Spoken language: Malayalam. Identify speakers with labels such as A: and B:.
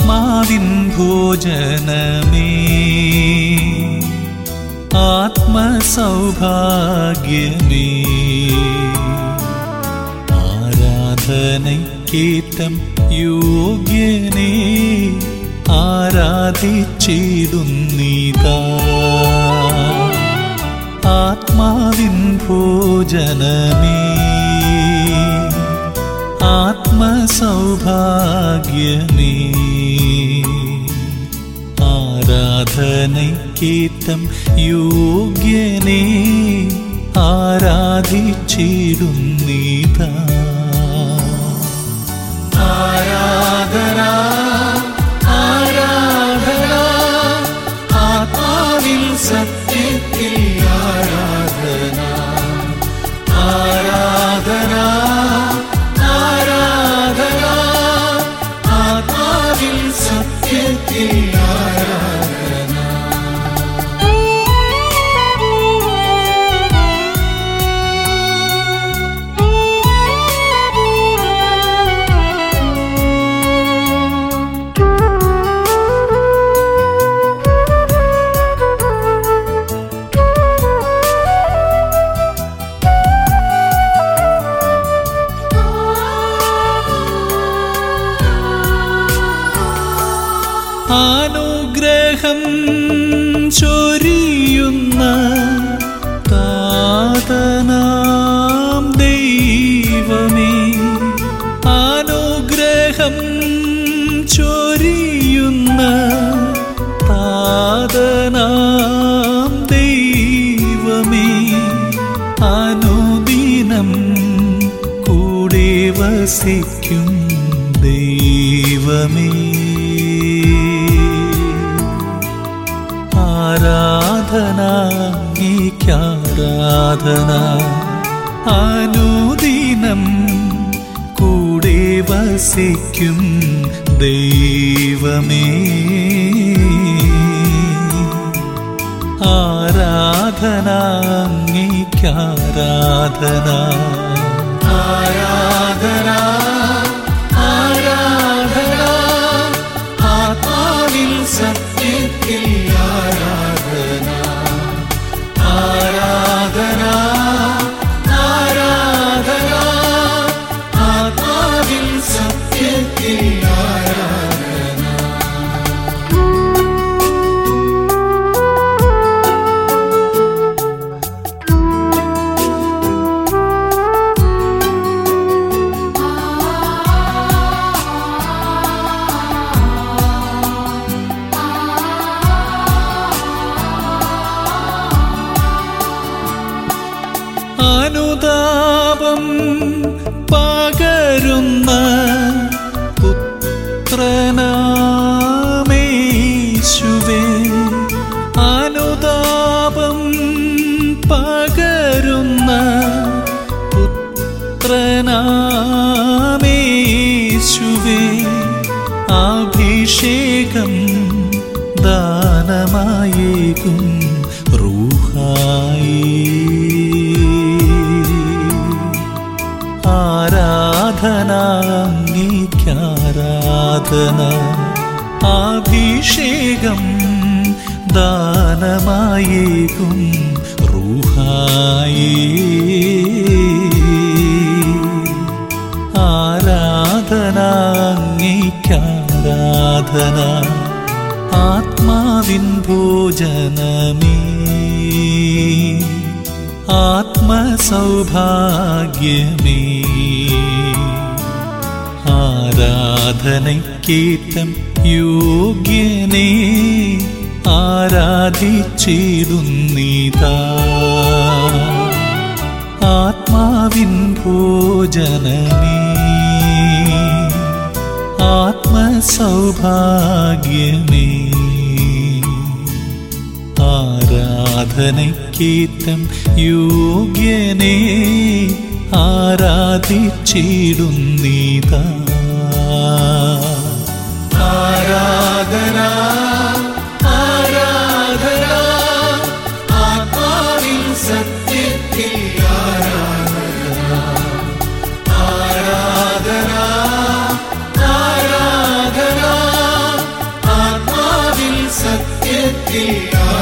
A: ആത്മാവിൻ ഭോജനമേ ആത്മസൗഭാഗ്യമേ ആരാധനയ്ക്കേറ്റം യോഗ്യനേ ആരാധിച്ചിടുന്നീതാ ആത്മാവിൻ ഭോജനമേ ആത്മസൗഭാഗ്യമേ ആരാധനയ്ക്കേറ്റം യോഗ്യനേ ആരാധിച്ചിടുന്നീതാ ആരാധന ആരാധന ആത്മാവിൽ സത്യത്തിൽ ആരാധന ആരാധന ആരാധന ആത്മാവിൽ സത്യത്തിൽ ആരാധന അനുഗ്രഹം ചൊരിയുന്ന താതനാം ദൈവമേ അനുഗ്രഹം ചൊരിയുന്ന താതനാം ദൈവമേ അനുദിനം കൂടെ വസിക്കും ദൈവമേ ആരാധന നീക്കാരാധന അനുദിനം കൂടെ വസിക്കും ദൈവമേ ആരാധന നീക്കാരാധന ആരാധന ആരാധന ആത്മാവിൽ സത്യത്തിൽ ആരാധന ആരാധന ആരാധന ആത്മാവിൽ സത്യത്തിൽ ആരാധന അനുതാപം പകരുന്ന പുത്രനാമേശുവേ അനുതാപം പകരുന്ന പുത്രനാമേശുവേ അഭിഷേകം ദാനമായേകും റൂഹായി ആരാധന നീക്കാരാധന അഭിഷേകം ദാനമായേകും റൂഹായി ആരാധന നീക്കാരാധന ആത്മാവിൻ ഭോജനമേ ആത്മസൗഭാഗ്യമേ ആരാധനയ്ക്കേറ്റം യോഗ്യനേ ആരാധിച്ചിടുന്നീതാ ആത്മാവിൻ ഭോജനമേ ആത്മസൗഭാഗ്യമേ ആരാധനയ്ക്കേറ്റം യോഗ്യനേ ആരാധിച്ചിടുന്നീതാ ആരാധന ആരാധന ആത്മാവിൻ സത്യത്തിൽ ആരാധന ആരാധന ആരാധന സത്യത്തിൽ